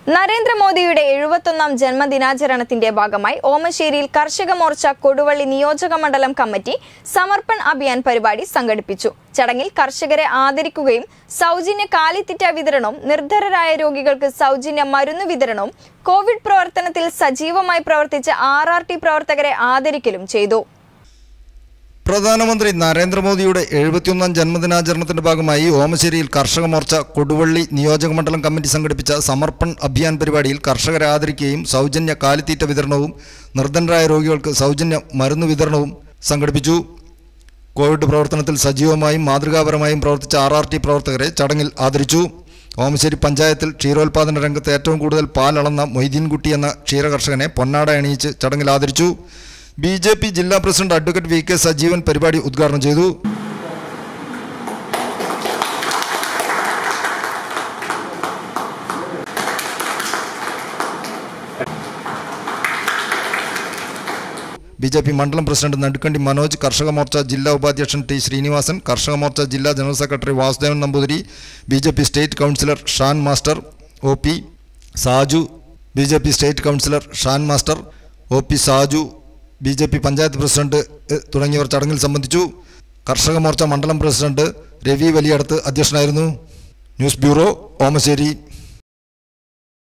നരേന്ദ്രമോദിയുടെ എഴുപത്തൊന്നാം ജന്മദിനാചരണത്തിന്റെ ഭാഗമായി ഓമശ്ശേരിയിൽ കർഷക മോർച്ച കൊടുവള്ളി നിയോജക മണ്ഡലം കമ്മിറ്റി സമർപ്പൺ അഭിയാൻ പരിപാടി സംഘടിപ്പിച്ചു ചടങ്ങിൽ കർഷകരെ ആദരിക്കുകയും സൗജന്യ കാലിത്തീറ്റ വിതരണവും നിർധരരായ രോഗികൾക്ക് സൗജന്യ മരുന്ന് വിതരണവും കോവിഡ് പ്രവർത്തനത്തിൽ സജീവമായി പ്രവർത്തിച്ച ആർ ആർ ടി പ്രവർത്തകരെ ആദരിക്കലും ചെയ്തു പ്രധാനമന്ത്രി നരേന്ദ്രമോദിയുടെ എഴുപത്തിയൊന്നാം ജന്മദിനാചരണത്തിന്റെ ഭാഗമായി ഓമശ്ശേരിയിൽ കർഷക മോർച്ച കൊടുവള്ളി നിയോജക മണ്ഡലം കമ്മിറ്റി സംഘടിപ്പിച്ച സമർപ്പൺ അഭിയാൻ പരിപാടിയിൽ കർഷകരെ ആദരിക്കുകയും സൗജന്യ കാലിത്തീറ്റ വിതരണവും നിർധനരായ രോഗികൾക്ക് സൗജന്യ മരുന്ന് വിതരണവും സംഘടിപ്പിച്ചു കോവിഡ് പ്രവർത്തനത്തിൽ സജീവമായും മാതൃകാപരമായും പ്രവർത്തിച്ച ആർ ആർ ടി പ്രവർത്തകരെ ചടങ്ങിൽ ആദരിച്ചു ഓമശ്ശേരി പഞ്ചായത്തിൽ ക്ഷീരോത്പാദന രംഗത്ത് ഏറ്റവും കൂടുതൽ പാലളന്ന മൊയ്തീൻകുട്ടി എന്ന ക്ഷീരകർഷകനെ പൊന്നാട അണിയിച്ച് ചടങ്ങിൽ ആദരിച്ചു ബി ജെ പി ജില്ലാ president advocate V K Sajeevan പരിപാടി ഉദ്ഘാടനം ചെയ്തു ബി ജെ പി മണ്ഡലം പ്രസിഡന്റ് നടുക്കണ്ടി മനോജ് കർഷക മോർച്ച ജില്ലാ ഉപാധ്യക്ഷൻ ടി ശ്രീനിവാസൻ കർഷക മോർച്ച ജില്ലാ general secretary Vasudevan Namboothiri B J P state councillor Shan master O P Saju B J P state councillor Shan master O P Saju B J P panchayat president എ, തുടങ്ങിയവർ ചടങ്ങിൽ സംബന്ധിച്ചു കർഷക മോർച്ച മണ്ഡലം പ്രസിഡന്റ് രവി വലിയടത്ത് അധ്യക്ഷനായിരുന്നു ന്യൂസ് ബ്യൂറോ ഓമശ്ശേരി